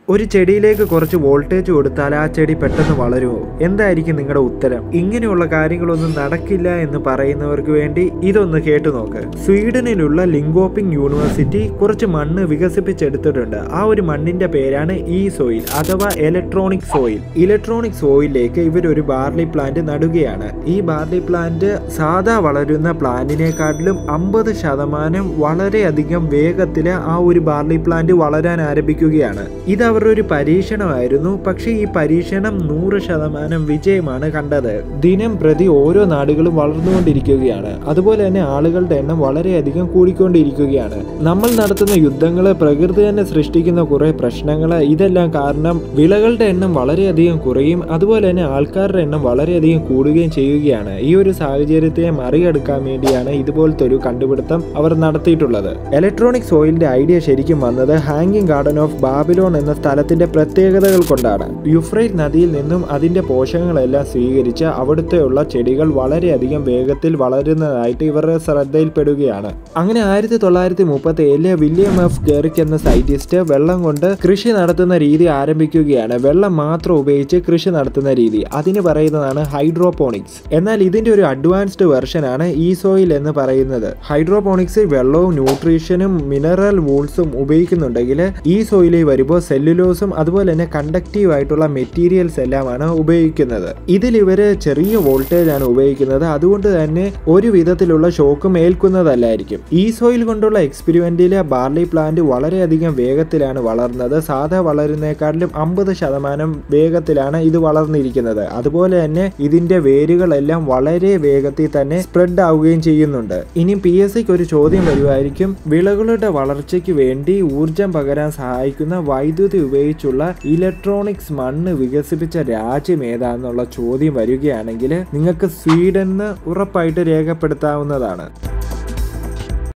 ഒരു ചെടിയിലേക്ക് കുറച്ച് വോൾട്ടേജ് കൊടുത്താൽ ആ ചെടി പെട്ടെന്ന് വളരുമോ എന്തായിരിക്കും നിങ്ങളുടെ ഉത്തരം ഇങ്ങനെയുള്ള കാര്യങ്ങളൊന്നും നടക്കില്ല എന്ന് പറയുന്നവർക്ക് വേണ്ടി ഇതൊന്ന് കേട്ടു നോക്ക് സ്വീഡനിലുള്ള ലിങ്കോപ്പിംഗ് യൂണിവേഴ്സിറ്റി കുറച്ച് മണ്ണ് വികസിപ്പിച്ചെടുത്തിട്ടുണ്ട് ആ ഒരു മണ്ണിന്റെ പേരാണ് ഈ സോയിൽ അഥവാ ഇലക്ട്രോണിക് സോയിൽ ഇലക്ട്രോണിക് സോയിലിലേക്ക് ഇവർ ഒരു ബാർലി പ്ലാന്റ് നടുകയാണ് ഈ ബാർലി പ്ലാന്റ് സാധാ വളരുന്ന പ്ലാന്റിനെക്കാട്ടിലും അമ്പത് ശതമാനം വളരെയധികം വേഗത്തിൽ ആ ഒരു ബാർലി പ്ലാന്റ് വളരാൻ ആരംഭിക്കുകയാണ് ഇത് അവരുടെ ഒരു പരീക്ഷണമായിരുന്നു പക്ഷേ ഈ പരീക്ഷണം നൂറ് ശതമാനം വിജയമാണ് കണ്ടത് ദിനം പ്രതി ഓരോ നാടുകളും വളർന്നുകൊണ്ടിരിക്കുകയാണ് അതുപോലെ തന്നെ ആളുകളുടെ എണ്ണം വളരെയധികം കൂടിക്കൊണ്ടിരിക്കുകയാണ് നമ്മൾ നടത്തുന്ന യുദ്ധങ്ങൾ പ്രകൃതി തന്നെ സൃഷ്ടിക്കുന്ന കുറെ പ്രശ്നങ്ങൾ ഇതെല്ലാം കാരണം വിളകളുടെ എണ്ണം വളരെയധികം കുറയും അതുപോലെ തന്നെ ആൾക്കാരുടെ എണ്ണം വളരെയധികം കൂടുകയും ചെയ്യുകയാണ് ഈ ഒരു സാഹചര്യത്തെ മറികടക്കാൻ വേണ്ടിയാണ് ഇതുപോലത്തെ ഒരു കണ്ടുപിടുത്തം അവർ നടത്തിയിട്ടുള്ളത് ഇലക്ട്രോണിക് സോയിലിന്റെ ഐഡിയ ശരിക്കും വന്നത് ഹാങ്ങിങ് ഗാർഡൻ ഓഫ് ബാബിലോൺ എന്ന സ്ഥലത്തിന്റെ പ്രത്യേകതകൾ കൊണ്ടാണ് യുഫ്രൈറ്റ് നദിയിൽ നിന്നും അതിന്റെ പോഷകങ്ങളെല്ലാം സ്വീകരിച്ച് അവിടുത്തെയുള്ള ചെടികൾ വളരെയധികം വേഗത്തിൽ വളരുന്നതായിട്ട് ഇവരുടെ ശ്രദ്ധയിൽപ്പെടുകയാണ് അങ്ങനെ ആയിരത്തി തൊള്ളായിരത്തി മുപ്പത്തി ഏഴിലെ വില്യം എഫ് ഗെറിക് എന്ന സയന്റിസ്റ്റ് വെള്ളം കൊണ്ട് കൃഷി നടത്തുന്ന രീതി ആരംഭിക്കുകയാണ് വെള്ളം മാത്രം ഉപയോഗിച്ച് കൃഷി നടത്തുന്ന രീതി അതിന് പറയുന്നതാണ് ഹൈഡ്രോപോണിക്സ് എന്നാൽ ഇതിന്റെ ഒരു അഡ്വാൻസ്ഡ് വെർഷനാണ് ഈ സോയിൽ എന്ന് പറയുന്നത് ഹൈഡ്രോപോണിക്സ് വെള്ളവും ന്യൂട്രീഷനും മിനറൽ വൂൾസും ഉപയോഗിക്കുന്നുണ്ടെങ്കിൽ ഈ സോയിലിൽ വരുമ്പോൾ സെല്ലുലോസും അതുപോലെ തന്നെ കണ്ടക്റ്റീവ് ആയിട്ടുള്ള മെറ്റീരിയൽസ് എല്ലാമാണ് ഉപയോഗിക്കുന്നത് ഇതിൽ ഇവര് ചെറിയ വോൾട്ടേജ് ആണ് ഉപയോഗിക്കുന്നത് അതുകൊണ്ട് തന്നെ ഒരു വിധത്തിലുള്ള ഷോക്കും ഏൽക്കുന്നതല്ലായിരിക്കും ഈ സോയിൽ കൊണ്ടുള്ള എക്സ്പെരിമെന്റിലെ ബാർലി പ്ലാന്റ് വളരെയധികം വേഗത്തിലാണ് വളർന്നത് സാധാ വളരുന്നേക്കാട്ടിലും അമ്പത് ശതമാനം വേഗത്തിലാണ് ഇത് വളർന്നിരിക്കുന്നത് അതുപോലെ തന്നെ ഇതിന്റെ വേരുകളെല്ലാം വളരെ വേഗത്തിൽ തന്നെ സ്പ്രെഡ് ആവുകയും ചെയ്യുന്നുണ്ട് ഇനി പി എസ് സിക്ക് ഒരു ചോദ്യം വരുമായിരിക്കും വിളകളുടെ വളർച്ചയ്ക്ക് വേണ്ടി ഊർജം പകരാൻ സഹായിക്കുന്ന വൈദ്യുതി ഉപയോഗിച്ചുള്ള ഇലക്ട്രോണിക്സ് മണ്ണ് വികസിപ്പിച്ച രാജ്യം ഏതാന്നുള്ള ചോദ്യം വരികയാണെങ്കിൽ നിങ്ങൾക്ക് സ്വീഡൻ എന്ന് ഉറപ്പായിട്ട് രേഖപ്പെടുത്താവുന്നതാണ്